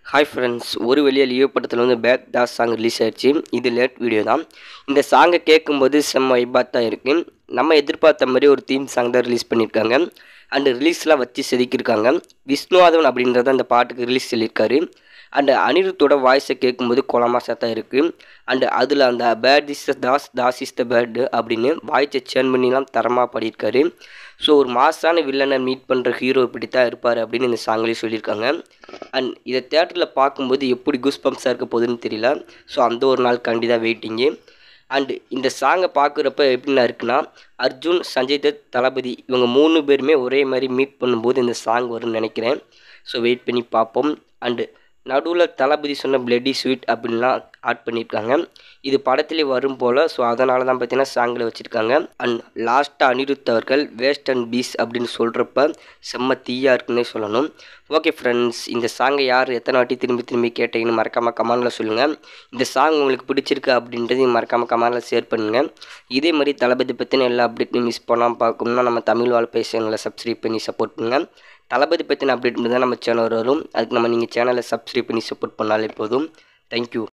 hi friends ஒரு வெளியே Leo படத்தில் வந்து பேக் தாஸ் சாங் ரிலீஸ் ஆயிடுச்சு இது லேட் வீடியோ தான் இந்த சாங்கை கேட்கும்போது செம்ம வைபாக தான் இருக்குது நம்ம எதிர்பார்த்த மாதிரி ஒரு தீம் சாங் தான் ரிலீஸ் பண்ணியிருக்காங்க அண்டு ரிலீஸ்லாம் வச்சு செதுக்கியிருக்காங்க விஷ்ணுவாதவன் அப்படின்றத அந்த பாட்டுக்கு ரிலீஸ் சொல்லியிருக்காரு அண்டு அனிருத்தோட வாய்ஸை கேட்கும்போது கொலமாசாக தான் இருக்குது அண்டு அதில் அந்த bad is the Das Das is the bird அப்படின்னு வாய்ஸை சேன் பண்ணிலாம் தரமாக பாடியிருக்காரு ஸோ ஒரு மாசான வில்லனை மீட் பண்ணுற ஹீரோ இப்படி தான் இருப்பார் அப்படின்னு இந்த சாங்லேயும் சொல்லியிருக்காங்க அண்ட் இதை தேட்டரில் பார்க்கும்போது எப்படி குஸ் பம்ப்ஸாக இருக்க போகுதுன்னு தெரியல ஸோ அந்த ஒரு நாள் கண்டிப்பாக வெயிட்டிங்கு அண்டு இந்த சாங்கை பார்க்குறப்ப எப்படின்னா இருக்குன்னா அர்ஜுன் சஞ்சய் தத் தளபதி இவங்க மூணு பேருமே ஒரே மாதிரி மீட் பண்ணும்போது இந்த சாங் வரும்னு நினைக்கிறேன் ஸோ வெயிட் பண்ணி பார்ப்போம் அண்டு நடுவில் தளபதி சொன்ன பிளட்டி ஸ்வீட் அப்படின்லாம் ஆட் பண்ணியிருக்காங்க இது படத்துலேயே வரும் போல் ஸோ அதனால தான் பார்த்தீங்கன்னா சாங்கில் வச்சுருக்காங்க அண்ட் லாஸ்ட்டாக அனிருத் அவர்கள் வேஸ்ட் அண்ட் பீஸ் அப்படின்னு சொல்கிறப்ப செம்ம தீயாக இருக்குன்னே சொல்லணும் ஓகே ஃப்ரெண்ட்ஸ் இந்த சாங்கை யார் எத்தனை வாட்டி திரும்பி திரும்பி கேட்டீங்கன்னு மறக்காமல் கமெண்டில் சொல்லுங்கள் இந்த சாங் உங்களுக்கு பிடிச்சிருக்கு அப்படின்றதையும் மறக்காமல் கமெண்டில் ஷேர் பண்ணுங்கள் இதே மாதிரி தளபதி பற்றின எல்லா அப்டேட்டையும் மிஸ் பண்ணாமல் பார்க்கணும்னா நம்ம தமிழ் வாழ் சேனலை சப்ஸ்கிரைப் பண்ணி சப்போர்ட் பண்ணுங்கள் தளபதி பற்றின அப்டேட் தான் நம்ம சேனல் வரும் அதுக்கு நம்ம நீங்கள் சேனலை சப்ஸ்கிரைப் பண்ணி சப்போர்ட் பண்ணாலே போதும் தேங்க்யூ